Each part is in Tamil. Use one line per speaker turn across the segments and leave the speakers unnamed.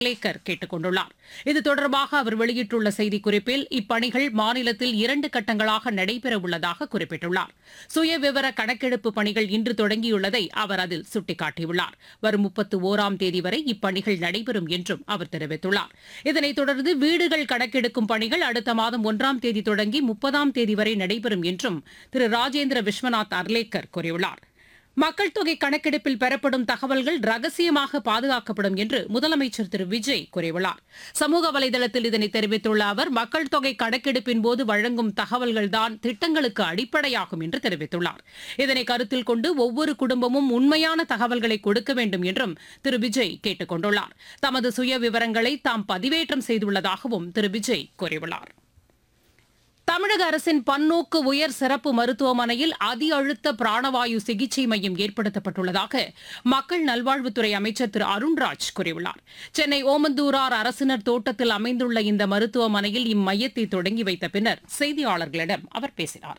லேக்கர் கேட்டுக் கொண்டுள்ளார் இது தொடர்பாக அவர் வெளியிட்டுள்ள செய்திக்குறிப்பில் இப்பணிகள் மாநிலத்தில் இரண்டு கட்டங்களாக நடைபெறவுள்ளதாக குறிப்பிட்டுள்ளார் சுய விவர கணக்கெடுப்பு பணிகள் இன்று தொடங்கியுள்ளதை அவர் அதில் சுட்டிக்காட்டியுள்ளார் வரும் முப்பத்து ஓராம் தேதி வரை இப்பணிகள் நடைபெறும் என்றும் அவர் தெரிவித்துள்ளார் இதனைத் தொடர்ந்து வீடுகள் கணக்கெடுக்கும் பணிகள் அடுத்த மாதம் ஒன்றாம் தேதி தொடங்கி முப்பதாம் தேதி வரை நடைபெறும் என்றும் திரு ராஜேந்திர விஸ்வநாத் அர்லேக்கர் கூறியுள்ளார் மக்கள் தொகை கணக்கெடுப்பில் பெறப்படும் தகவல்கள் ரகசியமாக பாதுகாக்கப்படும் என்று முதலமைச்சர் திரு விஜய் கூறியுள்ளார் சமூக வலைதளத்தில் இதனை தெரிவித்துள்ள அவர் மக்கள் தொகை கணக்கெடுப்பின் போது வழங்கும் தகவல்கள்தான் திட்டங்களுக்கு அடிப்படையாகும் என்று தெரிவித்துள்ளார் இதனை கருத்தில் கொண்டு ஒவ்வொரு குடும்பமும் உண்மையான தகவல்களை கொடுக்க வேண்டும் என்றும் திரு விஜய் கேட்டுக் கொண்டுள்ளார் தமது சுய விவரங்களை தாம் பதிவேற்றம் செய்துள்ளதாகவும் திரு விஜய் கூறியுள்ளார் தமிழக அரசின் பன்னோக்கு உயர் சிறப்பு மருத்துவமனையில் அதி அழுத்த பிராணவாயு சிகிச்சை மையம் ஏற்படுத்தப்பட்டுள்ளதாக மக்கள் நல்வாழ்வுத்துறை அமைச்சர் திரு அருண்ராஜ் கூறியுள்ளார் சென்னை ஓமந்தூரார் அரசினர் தோட்டத்தில் அமைந்துள்ள இந்த மருத்துவமனையில் இம்மையத்தை தொடங்கி வைத்த பின்னர் செய்தியாளர்களிடம் அவர் பேசினார்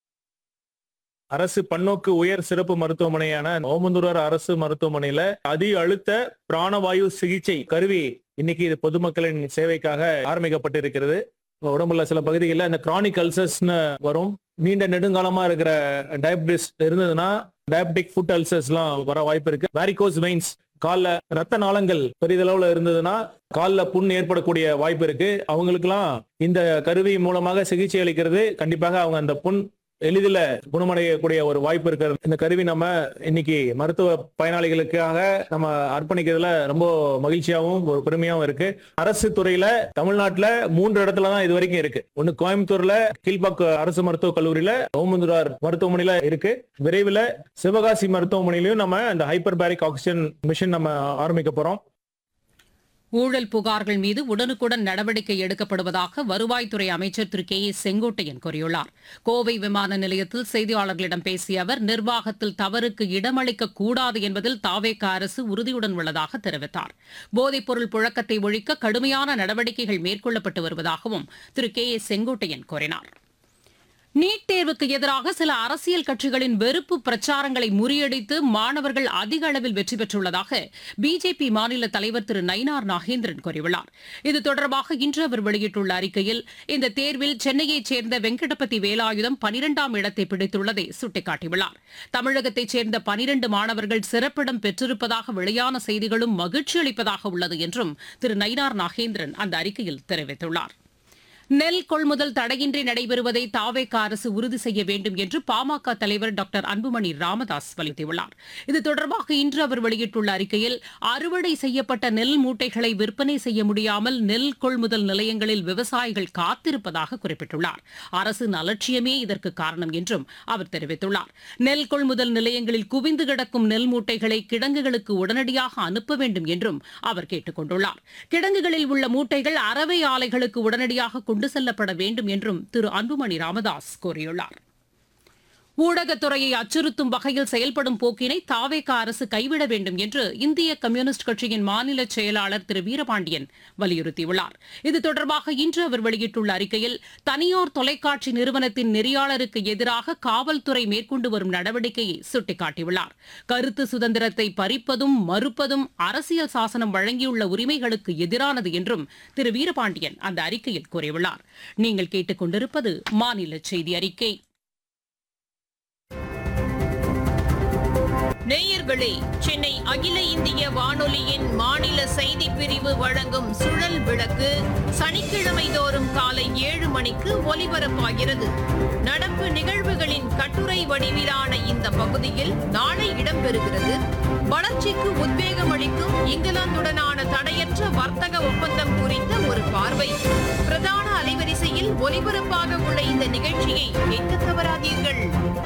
அரசு பன்னோக்கு உயர் சிறப்பு மருத்துவமனையான ஓமந்தூரார் அரசு மருத்துவமனையில அதி அழுத்த பிராணவாயு சிகிச்சை கருவி இன்னைக்கு இது பொதுமக்களின் சேவைக்காக ஆரம்பிக்கப்பட்டிருக்கிறது உடம்புல சில பகுதிகளில் இந்த கிரானிக் அல்சர்ஸ்னு வரும் நீண்ட நெடுங்காலமா இருக்கிற டயபிட்டிஸ் இருந்ததுன்னா டயபெட்டிக் ஃபுட் அல்சர்ஸ்லாம் வர வாய்ப்பு இருக்கு வேரிகோஸ் வெயின்ஸ் கால்ல ரத்த நாளங்கள் பெரிதளவுல இருந்ததுன்னா கால்ல புண் ஏற்படக்கூடிய வாய்ப்பு இருக்கு அவங்களுக்குலாம் இந்த கருவி மூலமாக சிகிச்சை அளிக்கிறது கண்டிப்பாக அவங்க அந்த புண் எளிதில் குணமடையக்கூடிய ஒரு வாய்ப்பு இருக்கிறது இந்த கருவி நம்ம இன்னைக்கு மருத்துவ பயனாளிகளுக்காக நம்ம அர்ப்பணிக்கிறதுல ரொம்ப மகிழ்ச்சியாகவும் ஒரு பெருமையாகவும் இருக்கு அரசு துறையில தமிழ்நாட்டுல மூன்று இடத்துல தான் இது வரைக்கும் இருக்கு ஒன்னு கோயம்புத்தூர்ல கீழ்பாக்கு அரசு மருத்துவக் கல்லூரியில ஓமந்துரார் மருத்துவமனையில இருக்கு விரைவில் சிவகாசி மருத்துவமனையிலும் நம்ம இந்த ஹைப்பர் பேரிக் ஆக்சிஜன் மிஷின் நம்ம ஆரம்பிக்க போறோம்
ஊழல் புகார்கள் மீது உடனுக்குடன் நடவடிக்கை எடுக்கப்படுவதாக வருவாய்த்துறை அமைச்சர் திரு கே ஏ செங்கோட்டையன் கூறியுள்ளார் கோவை விமான நிலையத்தில் செய்தியாளர்களிடம் பேசிய அவர் நிர்வாகத்தில் தவறுக்கு இடமளிக்க கூடாது என்பதில் தாவேக அரசு உறுதியுடன் உள்ளதாக தெரிவித்தார் போதைப்பொருள் புழக்கத்தை ஒழிக்க கடுமையான நடவடிக்கைகள் மேற்கொள்ளப்பட்டு வருவதாகவும் திரு கே ஏ செங்கோட்டையன் கூறினார் நீட் தேர்வுக்கு எதிராக சில அரசியல் கட்சிகளின் வெறுப்பு பிரச்சாரங்களை முறியடித்து மாணவர்கள் அதிக அளவில் வெற்றி பெற்றுள்ளதாக பிஜேபி மாநில தலைவர் திரு நயினார் நாகேந்திரன் கூறியுள்ளார் இது தொடர்பாக இன்று அவர் வெளியிட்டுள்ள அறிக்கையில் இந்த தேர்வில் சென்னையைச் சேர்ந்த வெங்கடபதி வேலாயுதம் பனிரெண்டாம் இடத்தை பிடித்துள்ளதை சுட்டிக்காட்டியுள்ளார் தமிழகத்தைச் சேர்ந்த பனிரண்டு மாணவர்கள் சிறப்பிடம் பெற்றிருப்பதாக வெளியான செய்திகளும் மகிழ்ச்சி அளிப்பதாக உள்ளது என்றும் திரு நயினார் நாகேந்திரன் அந்த அறிக்கையில் தெரிவித்துள்ளார் நெல் கொள்முதல் தடையின்றி நடைபெறுவதை தாவேக அரசு உறுதி செய்ய வேண்டும் என்று பாமக தலைவர் டாக்டர் அன்புமணி ராமதாஸ் வலியுறுத்தியுள்ளார் இது தொடர்பாக இன்று அவர் வெளியிட்டுள்ள அறிக்கையில் அறுவடை செய்யப்பட்ட நெல் மூட்டைகளை விற்பனை செய்ய முடியாமல் நெல் கொள்முதல் நிலையங்களில் விவசாயிகள் காத்திருப்பதாக குறிப்பிட்டுள்ளார் அரசின் அலட்சியமே இதற்கு காரணம் என்றும் அவர் தெரிவித்துள்ளார் நெல் கொள்முதல் நிலையங்களில் குவிந்து கிடக்கும் நெல் மூட்டைகளை கிடங்குகளுக்கு உடனடியாக அனுப்ப வேண்டும் என்றும் அவர் கேட்டுக் கொண்டுள்ளார் கிடங்குகளில் உள்ள மூட்டைகள் அறவை ஆலைகளுக்கு உடனடியாக கொண்டு செல்லப்பட வேண்டும் என்றும் திரு அன்புமணி ராமதாஸ் கூறியுள்ளார் ஊடகத்துறையை அச்சுறுத்தும் வகையில் செயல்படும் போக்கினை தாவேக அரசு கைவிட வேண்டும் என்று இந்திய கம்யூனிஸ்ட் கட்சியின் மாநில செயலாளர் திரு வீரபாண்டியன் வலியுறுத்தியுள்ளார் இது தொடர்பாக இன்று அவர் வெளியிட்டுள்ள அறிக்கையில் தனியார் தொலைக்காட்சி நிறுவனத்தின் நெறியாளருக்கு எதிராக காவல்துறை மேற்கொண்டு வரும் நடவடிக்கையை சுட்டிக்காட்டியுள்ளார் கருத்து சுதந்திரத்தை பறிப்பதும் மறுப்பதும் அரசியல் சாசனம் வழங்கியுள்ள உரிமைகளுக்கு எதிரானது என்றும் திரு வீரபாண்டியன் அந்த அறிக்கையில் கூறியுள்ளார் நீங்கள் கேட்டுக்கொண்டிருப்பது மாநில செய்தி அறிக்கை
நேயர்களே சென்னை அகில இந்திய வானொலியின் மாநில செய்தி பிரிவு வழங்கும் சுழல் விளக்கு சனிக்கிழமை தோறும் காலை ஏழு மணிக்கு ஒலிபரப்பாகிறது நடப்பு நிகழ்வுகளின் கட்டுரை வடிவிலான இந்த பகுதியில் நாளை இடம்பெறுகிறது வளர்ச்சிக்கு உத்வேகம் அளிக்கும் இங்கிலாந்துடனான தடையற்ற வர்த்தக ஒப்பந்தம் குறித்த ஒரு பார்வை பிரதான அலைவரிசையில் ஒலிபரப்பாக உள்ள இந்த நிகழ்ச்சியை கேட்க தவறாதீர்கள்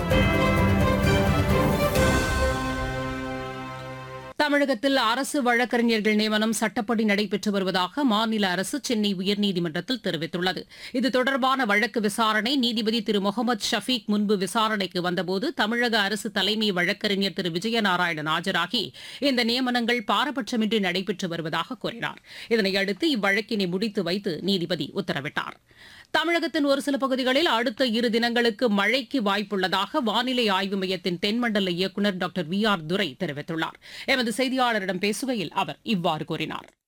தமிழகத்தில் அரசு வழக்கறிஞர்கள் நியமனம் சட்டப்படி நடைபெற்று வருவதாக மாநில அரசு சென்னை உயர்நீதிமன்றத்தில் தெரிவித்துள்ளது இது தொடர்பான வழக்கு விசாரணை நீதிபதி திரு முகமது ஷபீக் முன்பு விசாரணைக்கு வந்தபோது தமிழக அரசு தலைமை வழக்கறிஞர் திரு விஜயநாராயணன் ஆஜராகி இந்த நியமனங்கள் பாரபட்சமின்றி நடைபெற்று வருவதாக கூறினார் இதனையடுத்து இவ்வழக்கினை முடித்து வைத்து நீதிபதி உத்தரவிட்டார் தமிழகத்தின் ஒரு சில பகுதிகளில் அடுத்த இரு தினங்களுக்கு மழைக்கு வாய்ப்புள்ளதாக வானிலை ஆய்வு மையத்தின் தென்மண்டல இயக்குநர் டாக்டர் வி ஆர் துரை தெரிவித்துள்ளார் எமது செய்தியாளரிடம் பேசுகையில் அவர் இவ்வாறு கூறினார்